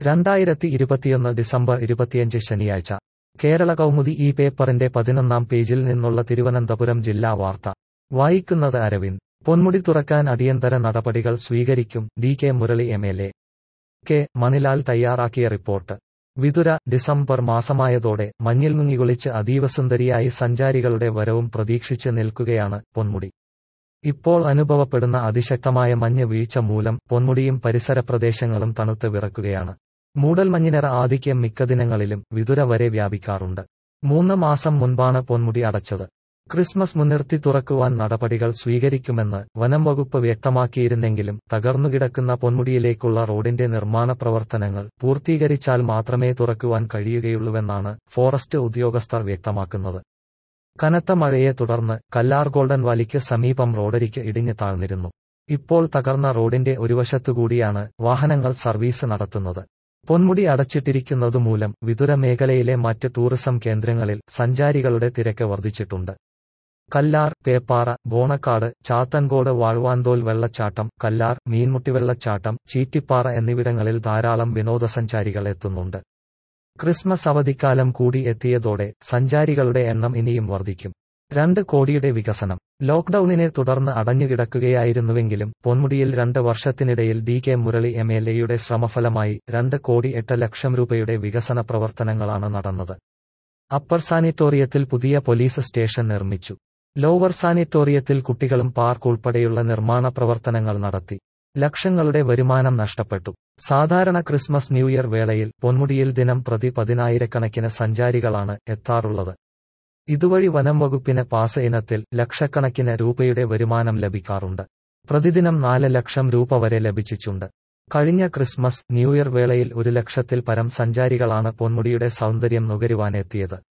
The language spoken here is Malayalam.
രണ്ടായിരത്തി ഇരുപത്തിയൊന്ന് ഡിസംബർ ഇരുപത്തിയഞ്ച് ശനിയാഴ്ച കേരള കൗമുദി ഈ പേപ്പറിന്റെ പതിനൊന്നാം പേജിൽ നിന്നുള്ള തിരുവനന്തപുരം ജില്ലാ വാർത്ത വായിക്കുന്നത് അരവിന്ദ് പൊന്മുടി തുറക്കാൻ അടിയന്തര നടപടികൾ സ്വീകരിക്കും D K Murali M L A K Manilal തയ്യാറാക്കിയ റിപ്പോർട്ട് വിതുര ഡിസംബർ മാസമായതോടെ മഞ്ഞിൽ മുങ്ങികുളിച്ച് അതീവ സുന്ദരിയായി സഞ്ചാരികളുടെ വരവും പ്രതീക്ഷിച്ച് നിൽക്കുകയാണ് പൊന്മുടി ഇപ്പോൾ അനുഭവപ്പെടുന്ന അതിശക്തമായ മഞ്ഞ് വീഴ്ച മൂലം പൊന്മുടിയും പരിസര പ്രദേശങ്ങളും തണുത്ത് വിറക്കുകയാണ് മൂടൽമഞ്ഞിനിറ ആധിക്യം മിക്ക ദിനങ്ങളിലും വിതുര വരെ വ്യാപിക്കാറുണ്ട് മൂന്ന് മാസം മുൻപാണ് പൊന്മുടി അടച്ചത് ക്രിസ്മസ് മുൻനിർത്തി തുറക്കുവാൻ നടപടികൾ സ്വീകരിക്കുമെന്ന് വനം വകുപ്പ് വ്യക്തമാക്കിയിരുന്നെങ്കിലും തകർന്നുകിടക്കുന്ന പൊന്മുടിയിലേക്കുള്ള റോഡിന്റെ നിർമ്മാണ പ്രവർത്തനങ്ങൾ പൂർത്തീകരിച്ചാൽ മാത്രമേ തുറക്കുവാൻ കഴിയുകയുള്ളൂവെന്നാണ് ഫോറസ്റ്റ് ഉദ്യോഗസ്ഥർ വ്യക്തമാക്കുന്നത് കനത്ത മഴയെ തുടർന്ന് കല്ലാർ ഗോൾഡൻ വാലിക്ക് സമീപം റോഡരിക്ക് ഇടിഞ്ഞു താഴ്ന്നിരുന്നു ഇപ്പോൾ തകർന്ന റോഡിന്റെ ഒരു വശത്തുകൂടിയാണ് വാഹനങ്ങൾ സർവീസ് നടത്തുന്നത് പൊന്മുടി അടച്ചിട്ടിരിക്കുന്നതുമൂലം വിതുര മേഖലയിലെ മറ്റ് ടൂറിസം കേന്ദ്രങ്ങളിൽ സഞ്ചാരികളുടെ തിരക്ക് വർദ്ധിച്ചിട്ടുണ്ട് കല്ലാർ പേപ്പാറ ബോണക്കാട് ചാത്തൻകോട് വാഴ്വാന്തോൽ വെള്ളച്ചാട്ടം കല്ലാർ മീൻമുട്ടി വെള്ളച്ചാട്ടം ചീറ്റിപ്പാറ എന്നിവിടങ്ങളിൽ ധാരാളം വിനോദസഞ്ചാരികൾ എത്തുന്നുണ്ട് ക്രിസ്മസ് അവധിക്കാലം കൂടി എത്തിയതോടെ സഞ്ചാരികളുടെ എണ്ണം ഇനിയും വർദ്ധിക്കും രണ്ട് കോടിയുടെ വികസനം ലോക്ഡൌണിനെ തുടർന്ന് അടഞ്ഞുകിടക്കുകയായിരുന്നുവെങ്കിലും പൊന്മുടിയിൽ രണ്ട് വർഷത്തിനിടയിൽ D K Murali M L എയുടെ ശ്രമഫലമായി രണ്ട് കോടി എട്ട് ലക്ഷം രൂപയുടെ വികസന പ്രവർത്തനങ്ങളാണ് നടന്നത് അപ്പർ സാനിറ്റോറിയത്തിൽ പുതിയ പോലീസ് സ്റ്റേഷൻ നിർമ്മിച്ചു ലോവർ സാനിറ്റോറിയത്തിൽ കുട്ടികളും പാർക്ക് ഉൾപ്പെടെയുള്ള നിർമ്മാണ പ്രവർത്തനങ്ങൾ നടത്തി ലക്ഷങ്ങളുടെ വരുമാനം നഷ്ടപ്പെട്ടു സാധാരണ ക്രിസ്മസ് ന്യൂ ഇയർ വേളയിൽ പൊന്മുടിയിൽ ദിനം പ്രതി പതിനായിരക്കണക്കിന് സഞ്ചാരികളാണ് എത്താറുള്ളത് ഇതുവഴി വനം വകുപ്പിന് പാസ് ഇനത്തിൽ ലക്ഷക്കണക്കിന് രൂപയുടെ വരുമാനം ലഭിക്കാറുണ്ട് പ്രതിദിനം നാല് ലക്ഷം രൂപ വരെ ലഭിച്ചിട്ടുണ്ട് കഴിഞ്ഞ ക്രിസ്മസ് ന്യൂ ഇയർ വേളയിൽ ഒരു ലക്ഷത്തിൽ പരം സഞ്ചാരികളാണ് പൊന്മുടിയുടെ സൗന്ദര്യം നുകരുവാനെത്തിയത്